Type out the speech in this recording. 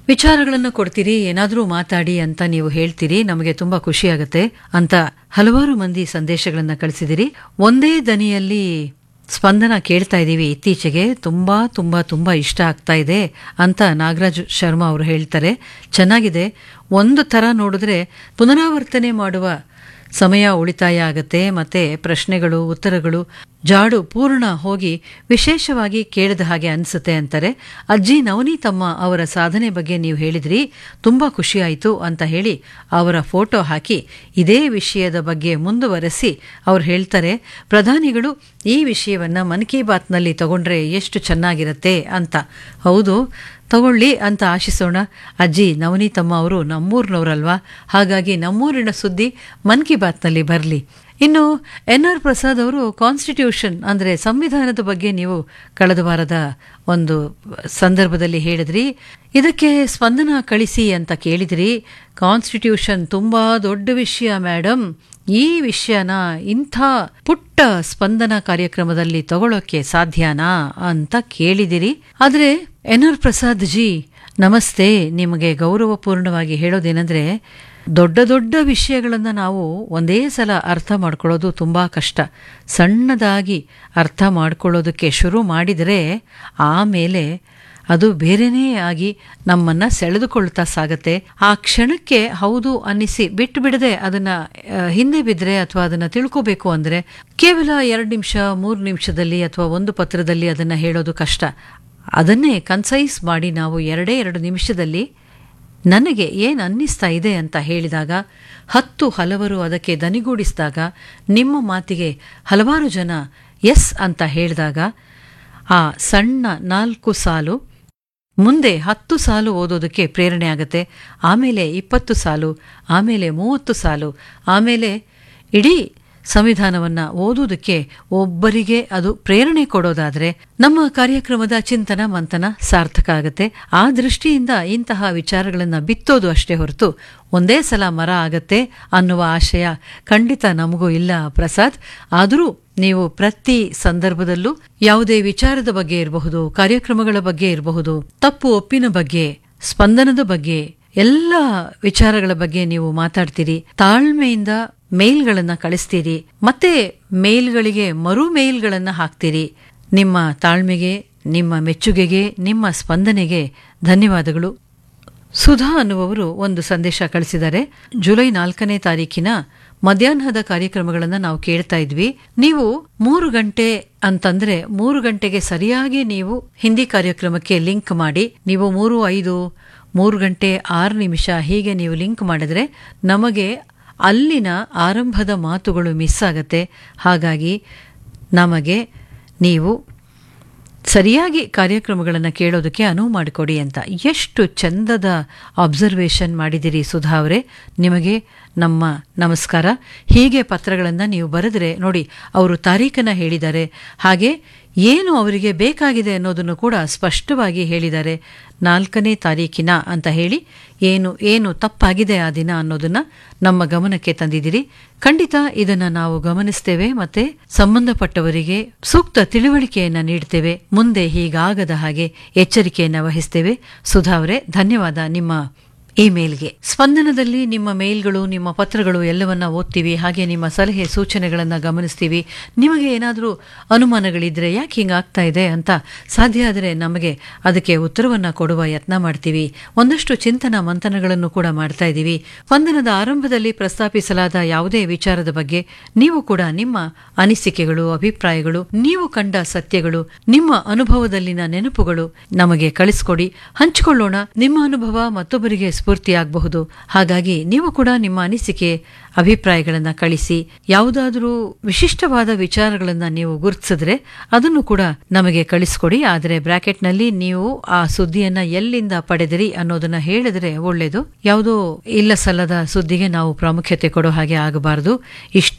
ವಿಚಾರಗಳನ್ನು ಕೊಡ್ತೀರಿ ಏನಾದರೂ ಮಾತಾಡಿ ಅಂತ ನೀವು ಹೇಳ್ತೀರಿ ನಮಗೆ ತುಂಬಾ ಖುಷಿ ಆಗುತ್ತೆ ಅಂತ ಹಲವಾರು ಮಂದಿ ಸಂದೇಶಗಳನ್ನ ಕಳಿಸಿದಿರಿ ಒಂದೇ ದನಿಯಲ್ಲಿ ಸ್ಪಂದನ ಕೇಳ್ತಾ ಇದ್ದೀವಿ ಇತ್ತೀಚೆಗೆ ತುಂಬಾ ತುಂಬಾ ತುಂಬಾ ಇಷ್ಟ ಆಗ್ತಾ ಇದೆ ಅಂತ ನಾಗರಾಜ್ ಶರ್ಮಾ ಅವರು ಹೇಳ್ತಾರೆ ಚೆನ್ನಾಗಿದೆ ಒಂದು ಥರ ನೋಡಿದ್ರೆ ಪುನರಾವರ್ತನೆ ಮಾಡುವ ಸಮಯ ಉಳಿತಾಯ ಆಗತ್ತೆ ಮತ್ತೆ ಪ್ರಶ್ನೆಗಳು ಉತ್ತರಗಳು ಜಾಡು ಪೂರ್ಣ ಹೋಗಿ ವಿಶೇಷವಾಗಿ ಕೇಳಿದ ಹಾಗೆ ಅನಿಸುತ್ತೆ ಅಂತಾರೆ ಅಜ್ಜಿ ನವನೀತಮ್ಮ ಅವರ ಸಾಧನೆ ಬಗ್ಗೆ ನೀವು ಹೇಳಿದ್ರಿ ತುಂಬಾ ಖುಷಿಯಾಯಿತು ಅಂತ ಹೇಳಿ ಅವರ ಫೋಟೋ ಹಾಕಿ ಇದೇ ವಿಷಯದ ಬಗ್ಗೆ ಮುಂದುವರೆಸಿ ಅವ್ರು ಹೇಳ್ತಾರೆ ಪ್ರಧಾನಿಗಳು ಈ ವಿಷಯವನ್ನ ಮನ್ ಕಿ ಬಾತ್ನಲ್ಲಿ ತಗೊಂಡ್ರೆ ಎಷ್ಟು ಚೆನ್ನಾಗಿರತ್ತೆ ಅಂತ ಹೌದು ತಗೊಳ್ಳಿ ಅಂತ ಆಶಿಸೋಣ ಅಜ್ಜಿ ನವನೀತಮ್ಮ ಅವರು ನಮ್ಮೂರಿನವರಲ್ವಾ ಹಾಗಾಗಿ ನಮ್ಮೂರಿನ ಸುದ್ದಿ ಮನ್ ಕಿ ಬಾತ್ನಲ್ಲಿ ಬರಲಿ ಇನ್ನು ಎನ್ ಆರ್ ಪ್ರಸಾದ್ ಅವರು ಕಾನ್ಸ್ಟಿಟ್ಯೂಷನ್ ಅಂದರೆ ಸಂವಿಧಾನದ ಬಗ್ಗೆ ನೀವು ಕಳೆದ ವಾರದ ಒಂದು ಸಂದರ್ಭದಲ್ಲಿ ಹೇಳಿದ್ರಿ ಇದಕ್ಕೆ ಸ್ಪಂದನ ಕಳಿಸಿ ಅಂತ ಕೇಳಿದ್ರಿ ಕಾನ್ಸ್ಟಿಟ್ಯೂಷನ್ ತುಂಬಾ ದೊಡ್ಡ ವಿಷಯ ಮೇಡಮ್ ಈ ವಿಷಯನ ಇಂಥ ಪುಟ್ಟ ಸ್ಪಂದನ ಕಾರ್ಯಕ್ರಮದಲ್ಲಿ ತಗೊಳ್ಳೋಕೆ ಸಾಧ್ಯನಾ ಅಂತ ಕೇಳಿದಿರಿ ಆದ್ರೆ ಎನ್ ಆರ್ ಪ್ರಸಾದ್ ಜಿ ನಮಸ್ತೆ ನಿಮಗೆ ಗೌರವಪೂರ್ಣವಾಗಿ ಹೇಳೋದೇನೆಂದ್ರೆ ದೊಡ್ಡ ದೊಡ್ಡ ವಿಷಯಗಳನ್ನು ನಾವು ಒಂದೇ ಸಲ ಅರ್ಥ ಮಾಡ್ಕೊಳ್ಳೋದು ತುಂಬಾ ಕಷ್ಟ ಸಣ್ಣದಾಗಿ ಅರ್ಥ ಮಾಡ್ಕೊಳ್ಳೋದಕ್ಕೆ ಶುರು ಮಾಡಿದರೆ ಆಮೇಲೆ ಅದು ಬೇರೆನೇ ಆಗಿ ನಮ್ಮನ್ನ ಸೆಳೆದುಕೊಳ್ತಾ ಸಾಗತ್ತೆ ಆ ಕ್ಷಣಕ್ಕೆ ಹೌದು ಅನ್ನಿಸಿ ಬಿಟ್ಟು ಬಿಡದೆ ಅದನ್ನ ಆ, ಹಿಂದೆ ಬಿದ್ದರೆ ಅಥವಾ ಅದನ್ನ ತಿಳ್ಕೋಬೇಕು ಅಂದ್ರೆ ಕೇವಲ ಎರಡು ನಿಮಿಷ ಮೂರು ನಿಮಿಷದಲ್ಲಿ ಅಥವಾ ಒಂದು ಪತ್ರದಲ್ಲಿ ಅದನ್ನ ಹೇಳೋದು ಕಷ್ಟ ಅದನ್ನೇ ಕನ್ಸೈಸ್ ಮಾಡಿ ನಾವು ಎರಡೇ ಎರಡು ನಿಮಿಷದಲ್ಲಿ ನನಗೆ ಏನು ಅನ್ನಿಸ್ತಾ ಇದೆ ಅಂತ ಹೇಳಿದಾಗ ಹತ್ತು ಹಲವರು ಅದಕ್ಕೆ ದನಿಗೂಡಿಸಿದಾಗ ನಿಮ್ಮ ಮಾತಿಗೆ ಹಲವಾರು ಜನ ಎಸ್ ಅಂತ ಹೇಳಿದಾಗ ಆ ಸಣ್ಣ ನಾಲ್ಕು ಸಾಲು ಮುಂದೆ ಹತ್ತು ಸಾಲು ಓದೋದಕ್ಕೆ ಪ್ರೇರಣೆ ಆಗುತ್ತೆ ಆಮೇಲೆ ಇಪ್ಪತ್ತು ಸಾಲು ಆಮೇಲೆ ಮೂವತ್ತು ಸಾಲು ಆಮೇಲೆ ಇಡೀ ಸಂವಿಧಾನವನ್ನ ಓದುವುದಕ್ಕೆ ಒಬ್ಬರಿಗೆ ಅದು ಪ್ರೇರಣೆ ಕೊಡೋದಾದ್ರೆ ನಮ್ಮ ಕಾರ್ಯಕ್ರಮದ ಚಿಂತನ ಮಂಥನ ಸಾರ್ಥಕ ಆಗುತ್ತೆ ಆ ದೃಷ್ಟಿಯಿಂದ ಇಂತಹ ವಿಚಾರಗಳನ್ನ ಬಿತ್ತೋದು ಅಷ್ಟೇ ಹೊರತು ಒಂದೇ ಸಲ ಮರ ಆಗತ್ತೆ ಅನ್ನುವ ಆಶಯ ಖಂಡಿತ ನಮಗೂ ಇಲ್ಲ ಪ್ರಸಾದ್ ಆದರೂ ನೀವು ಪ್ರತಿ ಸಂದರ್ಭದಲ್ಲೂ ಯಾವುದೇ ವಿಚಾರದ ಬಗ್ಗೆ ಇರಬಹುದು ಕಾರ್ಯಕ್ರಮಗಳ ಬಗ್ಗೆ ಇರಬಹುದು ತಪ್ಪು ಒಪ್ಪಿನ ಬಗ್ಗೆ ಸ್ಪಂದನದ ಬಗ್ಗೆ ಎಲ್ಲ ವಿಚಾರಗಳ ಬಗ್ಗೆ ನೀವು ಮಾತಾಡ್ತೀರಿ ತಾಳ್ಮೆಯಿಂದ ಮೇಲ್ಗಳನ್ನ ಕಳಿಸ್ತೀರಿ ಮತ್ತೆ ಮೇಲ್ಗಳಿಗೆ ಮರು ಮೇಲ್ಗಳನ್ನ ಹಾಕ್ತೀರಿ ನಿಮ್ಮ ತಾಳ್ಮೆಗೆ ನಿಮ್ಮ ಮೆಚ್ಚುಗೆಗೆ ನಿಮ್ಮ ಸ್ಪಂದನೆಗೆ ಧನ್ಯವಾದಗಳು ಸುಧಾ ಅನ್ನುವವರು ಒಂದು ಸಂದೇಶ ಕಳಿಸಿದ್ದಾರೆ ಜುಲೈ ನಾಲ್ಕನೇ ತಾರೀಕಿನ ಮಧ್ಯಾಹ್ನದ ಕಾರ್ಯಕ್ರಮಗಳನ್ನು ನಾವು ಕೇಳ್ತಾ ಇದ್ವಿ ನೀವು ಮೂರು ಗಂಟೆ ಅಂತಂದ್ರೆ ಮೂರು ಗಂಟೆಗೆ ಸರಿಯಾಗಿ ನೀವು ಹಿಂದಿ ಕಾರ್ಯಕ್ರಮಕ್ಕೆ ಲಿಂಕ್ ಮಾಡಿ ನೀವು ಮೂರು ಐದು ಮೂರು ಗಂಟೆ ಆರು ನಿಮಿಷ ಹೀಗೆ ನೀವು ಲಿಂಕ್ ಮಾಡಿದ್ರೆ ನಮಗೆ ಅಲ್ಲಿನ ಆರಂಭದ ಮಾತುಗಳು ಮಿಸ್ ಆಗತ್ತೆ ಹಾಗಾಗಿ ನಮಗೆ ನೀವು ಸರಿಯಾಗಿ ಕಾರ್ಯಕ್ರಮಗಳನ್ನು ಕೇಳೋದಕ್ಕೆ ಅನುವು ಮಾಡಿಕೊಡಿ ಅಂತ ಎಷ್ಟು ಚಂದದ ಅಬ್ಸರ್ವೇಷನ್ ಮಾಡಿದಿರಿ ಸುಧಾ ಅವರೇ ನಿಮಗೆ ನಮ್ಮ ನಮಸ್ಕಾರ ಹೀಗೆ ಪತ್ರಗಳನ್ನು ನೀವು ಬರೆದ್ರೆ ನೋಡಿ ಅವರು ತಾರೀಖನ್ನು ಹೇಳಿದ್ದಾರೆ ಹಾಗೆ ಏನು ಅವರಿಗೆ ಬೇಕಾಗಿದೆ ಅನ್ನೋದನ್ನು ಕೂಡ ಸ್ಪಷ್ಟವಾಗಿ ಹೇಳಿದ್ದಾರೆ ನಾಲ್ಕನೇ ತಾರೀಕಿನ ಅಂತ ಹೇಳಿ ಏನು ಏನು ತಪ್ಪಾಗಿದೆ ಆ ದಿನ ಅನ್ನೋದನ್ನ ನಮ್ಮ ಗಮನಕ್ಕೆ ತಂದಿದ್ದೀರಿ ಖಂಡಿತ ಇದನ್ನ ನಾವು ಗಮನಿಸ್ತೇವೆ ಮತ್ತೆ ಸಂಬಂಧಪಟ್ಟವರಿಗೆ ಸೂಕ್ತ ತಿಳುವಳಿಕೆಯನ್ನ ನೀಡ್ತೇವೆ ಮುಂದೆ ಹೀಗಾಗದ ಹಾಗೆ ಎಚ್ಚರಿಕೆಯನ್ನ ವಹಿಸ್ತೇವೆ ಸುಧಾ ಅವರೇ ಧನ್ಯವಾದ ನಿಮ್ಮ ಇಮೇಲ್ಗೆ ಸ್ಪಂದನದಲ್ಲಿ ನಿಮ್ಮ ಮೇಲ್ಗಳು ನಿಮ್ಮ ಪತ್ರಗಳು ಎಲ್ಲವನ್ನ ಓದ್ತೀವಿ ಹಾಗೆ ನಿಮ್ಮ ಸಲಹೆ ಸೂಚನೆಗಳನ್ನ ಗಮನಿಸ್ತೀವಿ ನಿಮಗೆ ಏನಾದರೂ ಅನುಮಾನಗಳಿದ್ರೆ ಯಾಕೆ ಹಿಂಗಾಗ್ತಾ ಇದೆ ಅಂತ ಸಾಧ್ಯ ಆದರೆ ನಮಗೆ ಅದಕ್ಕೆ ಉತ್ತರವನ್ನ ಕೊಡುವ ಯತ್ನ ಮಾಡ್ತೀವಿ ಒಂದಷ್ಟು ಚಿಂತನ ಮಂಥನಗಳನ್ನು ಕೂಡ ಮಾಡ್ತಾ ಇದ್ದೀವಿ ಸ್ಪಂದನದ ಆರಂಭದಲ್ಲಿ ಪ್ರಸ್ತಾಪಿಸಲಾದ ಯಾವುದೇ ವಿಚಾರದ ಬಗ್ಗೆ ನೀವು ಕೂಡ ನಿಮ್ಮ ಅನಿಸಿಕೆಗಳು ಅಭಿಪ್ರಾಯಗಳು ನೀವು ಕಂಡ ಸತ್ಯಗಳು ನಿಮ್ಮ ಅನುಭವದಲ್ಲಿನ ನೆನಪುಗಳು ನಮಗೆ ಕಳಿಸ್ಕೊಡಿ ಹಂಚಿಕೊಳ್ಳೋಣ ನಿಮ್ಮ ಅನುಭವ ಮತ್ತೊಬ್ಬರಿಗೆ ಸ್ಫೂರ್ತಿಯಾಗಬಹುದು ಹಾಗಾಗಿ ನೀವು ಕೂಡ ನಿಮ್ಮ ಅನಿಸಿಕೆ ಅಭಿಪ್ರಾಯಗಳನ್ನ ಕಳಿಸಿ ಯಾವುದಾದರೂ ವಿಶಿಷ್ಟವಾದ ವಿಚಾರಗಳನ್ನ ನೀವು ಗುರುತಿಸಿದ್ರೆ ಅದನ್ನು ಕೂಡ ನಮಗೆ ಕಳಿಸ್ಕೊಡಿ ಆದರೆ ಬ್ರಾಕೆಟ್ನಲ್ಲಿ ನೀವು ಆ ಸುದ್ದಿಯನ್ನ ಎಲ್ಲಿಂದ ಪಡೆದಿರಿ ಅನ್ನೋದನ್ನ ಹೇಳಿದ್ರೆ ಒಳ್ಳೆಯದು ಯಾವುದೋ ಇಲ್ಲ ಸಲ್ಲದ ಸುದ್ದಿಗೆ ನಾವು ಪ್ರಾಮುಖ್ಯತೆ ಕೊಡೋ ಹಾಗೆ ಆಗಬಾರದು ಇಷ್ಟು